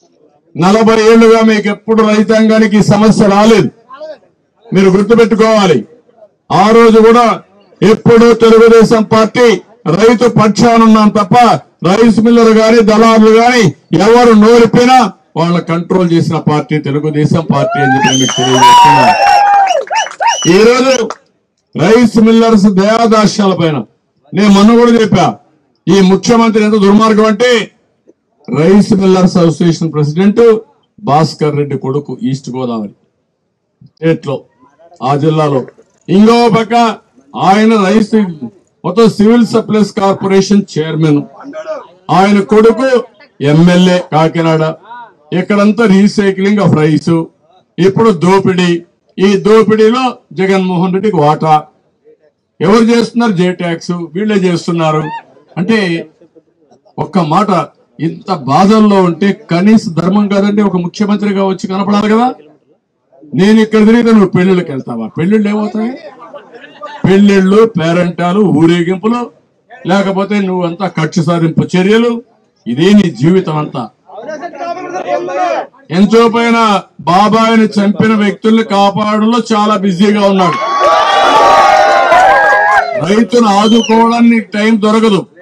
నలభై ఏళ్లుగా మీకు ఎప్పుడు రైతాంగానికి ఈ సమస్య రాలేదు మీరు గుర్తుపెట్టుకోవాలి ఆ రోజు కూడా ఎప్పుడు తెలుగుదేశం పార్టీ రైతు పక్షానున్నాం తప్ప రైస్ మిల్లర్ గాని దళారులు గాని ఎవరు నోరిపోయినా వాళ్ళ కంట్రోల్ చేసిన పార్టీ తెలుగుదేశం పార్టీ అని చెప్పి మీకు తెలియజేస్తున్నా ఈ రోజు రైస్ మిల్లర్స్ దయాదాస్యాల పైన నేను మొన్న కూడా చెప్పా ఈ ముఖ్యమంత్రి ఎంత దుర్మార్గం అంటే rice millers association president Bhaskar Reddy కొడుకు ఈస్ట్ గోదావరి స్టేట్ లో ఆ జిల్లాలో ఇంకో పక్క ఆయన రైస్ మొత్తం సివిల్ సప్లైస్ కార్పొరేషన్ చైర్మన్ ఆయన కొడుకు ఎమ్మెల్యే కాకినాడ ఇక్కడంతా రీసైక్లింగ్ ఆఫ్ రైస్ ఇప్పుడు దోపిడీ ఈ దోపిడీలో జగన్మోహన్ రెడ్డికి వాటా ఎవరు చేస్తున్నారు జే ట్యాక్స్ వీళ్ళే చేస్తున్నారు అంటే ఒక్క మాట ఇంత బాధల్లో ఉంటే కనీస ధర్మం కాదండి ఒక ముఖ్యమంత్రిగా వచ్చి కనపడాలి కదా నేను ఇక్కడ తిరిగితే నువ్వు పెళ్లిళ్ళకి వెళ్తావా పెళ్లిళ్ళు ఏమవుతాయి పెళ్లిళ్ళు పేరంటాలు ఊరేగింపులు లేకపోతే నువ్వంతా కక్ష సాధింపు చర్యలు ఇదే నీ జీవితం అంతా ఎంతో పైన బాబాయిని చంపిన వ్యక్తుల్ని కాపాడంలో చాలా బిజీగా ఉన్నాడు రైతును ఆదుకోవడానికి టైం దొరకదు